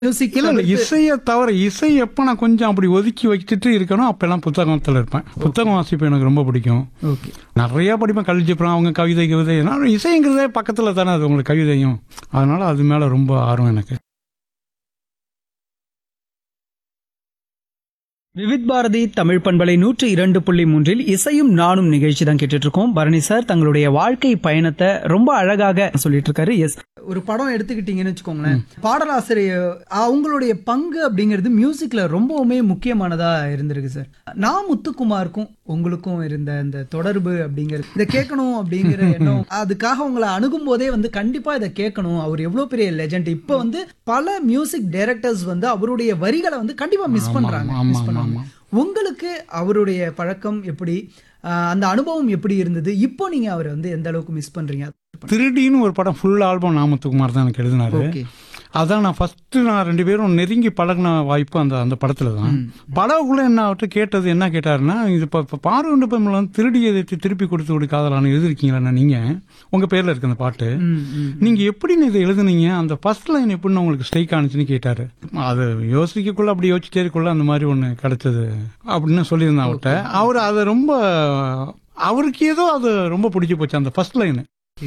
Music இல்ல இல்ல இசையை தவிர இசை எப்ப நான் கொஞ்சம் அப்படி ஒதுக்கி வச்சுட்டு இருக்கணும் அப்பெல்லாம் புத்தகத்துல இருப்பேன் புத்தகம் வாசிப்பு எனக்கு ரொம்ப பிடிக்கும் ஓகே நிறைய படிப்பேன் கல்விப்புறம் அவங்க கவிதை கவிதை நான் இசைங்கிறதே பக்கத்துல தானே அது உங்களுக்கு கவிதையும் அதனால அது மேல ரொம்ப ஆர்வம் எனக்கு விவித் பாரதி தமிழ் பண்பலை நூற்றி இரண்டு புள்ளி மூன்றில் இசையும் நானும் நிகழ்ச்சி தான் கேட்டுட்டு இருக்கோம் பரணி சார் தங்களுடைய வாழ்க்கை பயணத்தை ரொம்ப அழகாக சொல்லிட்டு இருக்காரு எஸ் ஒரு படம் எடுத்துக்கிட்டீங்கன்னு வச்சுக்கோங்களேன் பாடலாசிரியர் அவங்களுடைய பங்கு அப்படிங்கிறது மியூசிக்ல ரொம்பவுமே முக்கியமானதா இருந்திருக்கு சார் நான் முத்துக்குமாருக்கும் உங்களுக்கும் இருந்த அந்த தொடர்பு அப்படிங்கிறது இதை கேட்கணும் அப்படிங்கிற எண்ணம் அதுக்காக உங்களை அணுகும் போதே வந்து கண்டிப்பா இதை கேட்கணும் அவர் எவ்வளவு பெரிய லெஜண்ட் இப்ப வந்து பல மியூசிக் டைரக்டர்ஸ் வந்து அவருடைய வரிகளை வந்து கண்டிப்பா மிஸ் பண்றாங்க ஆமா, மிஸ் ஆமா, பண்ணுவாங்க ஆமா. உங்களுக்கு அவருடைய பழக்கம் எப்படி ஆஹ் அந்த அனுபவம் எப்படி இருந்தது இப்போ நீங்க அவரை வந்து எந்த அளவுக்கு மிஸ் பண்றீங்க திருடின்னு ஒரு படம் ஃபுல் ஆல்பம் நாமத்துக்குமார் தான் எனக்கு எழுதினாரு ஓகே அதான் நான் ஃபர்ஸ்ட் நான் ரெண்டு பேரும் நெருங்கி பழகின வாய்ப்பு அந்த அந்த படத்துல தான் படகுள்ள என்ன அவர்கிட்ட கேட்டது என்ன கேட்டாருன்னா இது இப்போ இப்போ பார்வண்டு பெண்கள் வந்து திருடி எதிர்த்து திருப்பி கொடுத்து விடு காதலான்னு எழுதிருக்கீங்களா நீங்க உங்க பேர்ல இருக்கு அந்த பாட்டு நீங்க எப்படி இதை எழுதுனீங்க அந்த ஃபர்ஸ்ட் லைன் எப்படின்னு உங்களுக்கு ஸ்ட்ரைக் ஆனிச்சுன்னு கேட்டாரு அது யோசிக்கக்குள்ள அப்படி யோசிச்சிட்டே இருக்கக்குள்ள அந்த மாதிரி ஒண்ணு கிடைச்சது அப்படின்னு சொல்லியிருந்தேன் அவர்கிட்ட அவர் அதை ரொம்ப அவருக்கு ஏதோ அது ரொம்ப பிடிச்சி போச்சு அந்த ஃபர்ஸ்ட் லைன்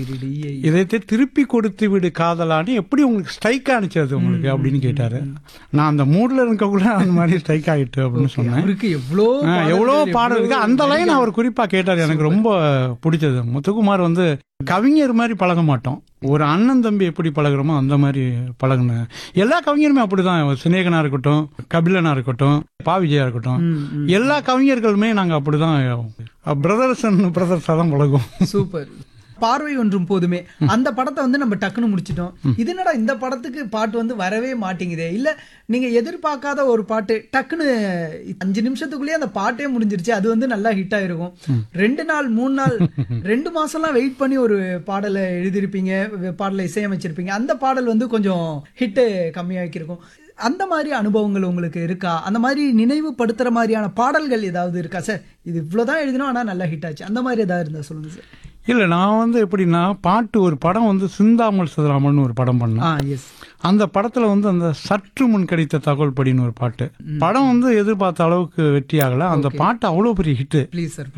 இதைத்தை திருப்பி கொடுத்து விடு காதலான்னு எப்படி உங்களுக்கு ஸ்ட்ரைக் ஆனிச்சு அது உங்களுக்கு அப்படின்னு கேட்டாரு நான் அந்த மூட்ல இருக்கக்குள்ள அந்த மாதிரி ஸ்ட்ரைக் ஆயிட்டு அப்படின்னு சொன்னேன் அவருக்கு எவ்வளோ ஆ, எவ்வளோ பாடல் இருக்கு அந்த லைன் அவர் குறிப்பா கேட்டார் எனக்கு ரொம்ப பிடிச்சது முத்துக்குமார் வந்து கவிஞர் மாதிரி பழக மாட்டோம் ஒரு அண்ணன் தம்பி எப்படி பழகுறோமோ அந்த மாதிரி பழகுன எல்லா கவிஞருமே அப்படிதான் சினேகனா இருக்கட்டும் கபிலனா இருக்கட்டும் பா விஜயா இருக்கட்டும் எல்லா கவிஞர்களுமே நாங்க அப்படிதான் பிரதர்ஸ் அண்ட் பிரதர்ஸா தான் பழகுவோம் சூப்பர் பார்வை ஒன்றும் போதுமே அந்த படத்தை வந்து நம்ம டக்குன்னு முடிச்சிட்டோம் இது என்னடா இந்த படத்துக்கு பாட்டு வந்து வரவே மாட்டேங்குதே இல்ல நீங்க எதிர்பார்க்காத ஒரு பாட்டு டக்குன்னு அஞ்சு நிமிஷத்துக்குள்ளேயே அந்த பாட்டே முடிஞ்சிருச்சு அது வந்து நல்லா ஹிட் ஆயிருக்கும் ரெண்டு நாள் மூணு நாள் ரெண்டு மாசம்லாம் வெயிட் பண்ணி ஒரு பாடலை எழுதியிருப்பீங்க பாடலை இசையமைச்சிருப்பீங்க அந்த பாடல் வந்து கொஞ்சம் ஹிட்டு கம்மியாக்கியிருக்கும் அந்த மாதிரி அனுபவங்கள் உங்களுக்கு இருக்கா அந்த மாதிரி நினைவுபடுத்துற மாதிரியான பாடல்கள் ஏதாவது இருக்கா சார் இது இவ்வளவுதான் எழுதினோம் ஆனா நல்லா ஹிட் ஆச்சு அந்த மாதிரி ஏதாவது இருந்தா சொல்லுங்க சார் இல்ல நான் வந்து எப்படின்னா பாட்டு ஒரு படம் வந்து சிந்தாமல் சிதறாமல்னு ஒரு படம் பண்ணேன் ஆ எஸ் அந்த படத்துல வந்து அந்த சற்று முன் கிடைத்த தகவல் படின்னு ஒரு பாட்டு படம் வந்து எதிர்பார்த்த அளவுக்கு வெற்றி ஆகல அந்த பாட்டு அவ்வளவு பெரிய ஹிட் ப்ளீஸ் சார்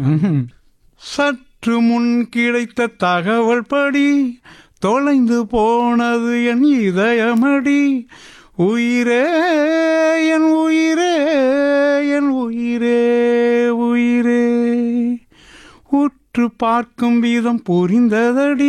சற்று முன் கிடைத்த தகவல் படி தொலைந்து போனது என் இதயமடி உயிரே என் உயிரே என் உயிரே உயிரே உற்று பார்க்கும் வீதம் புரிந்ததடி